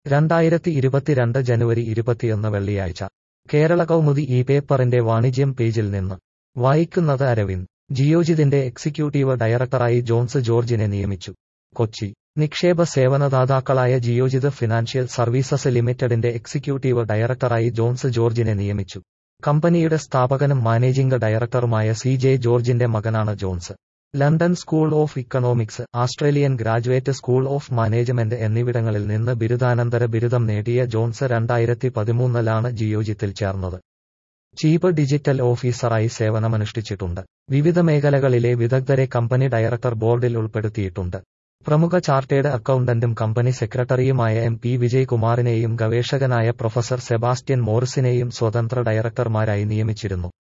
രണ്ടായിരത്തി ഇരുപത്തിരണ്ട് ജനുവരി ഇരുപത്തിയൊന്ന് വെള്ളിയാഴ്ച കേരള കൗമുദി ഈ പേപ്പറിന്റെ വാണിജ്യം പേജിൽ നിന്ന് വായിക്കുന്നത് അരവിന്ദ് ജിയോജിതിന്റെ എക്സിക്യൂട്ടീവ് ഡയറക്ടറായി ജോൺസ് ജോർജിനെ നിയമിച്ചു കൊച്ചി നിക്ഷേപ സേവനദാതാക്കളായ ജിയോജിത് ഫിനാൻഷ്യൽ സർവീസസ് ലിമിറ്റഡിന്റെ എക്സിക്യൂട്ടീവ് ഡയറക്ടറായി ജോൺസ് ജോർജിനെ നിയമിച്ചു കമ്പനിയുടെ സ്ഥാപകനും മാനേജിംഗ് ഡയറക്ടറുമായ സി ജെ ജോർജിന്റെ മകനാണ് Jones London school of economics Australian graduate school of management എന്നിവിടങ്ങളിൽ നിന്ന് ബിരുദാനന്തര ബിരുദം നേടിയ ജോൺസ് രണ്ടായിരത്തി പതിമൂന്നിലാണ് ജിയോജിത്തിൽ ചേർന്നത് ചീഫ് ഡിജിറ്റൽ ഓഫീസറായി സേവനമനുഷ്ഠിച്ചിട്ടുണ്ട് വിവിധ മേഖലകളിലെ വിദഗ്ധരെ കമ്പനി ഡയറക്ടർ ബോർഡിൽ ഉൾപ്പെടുത്തിയിട്ടുണ്ട് പ്രമുഖ ചാർട്ടേഡ് അക്കൗണ്ടന്റും കമ്പനി സെക്രട്ടറിയുമായ എം പി വിജയ്കുമാറിനെയും ഗവേഷകനായ പ്രൊഫസർ സെബാസ്റ്റ്യൻ മോറിസിനെയും സ്വതന്ത്ര ഡയറക്ടർമാരായി നിയമിച്ചിരുന്നു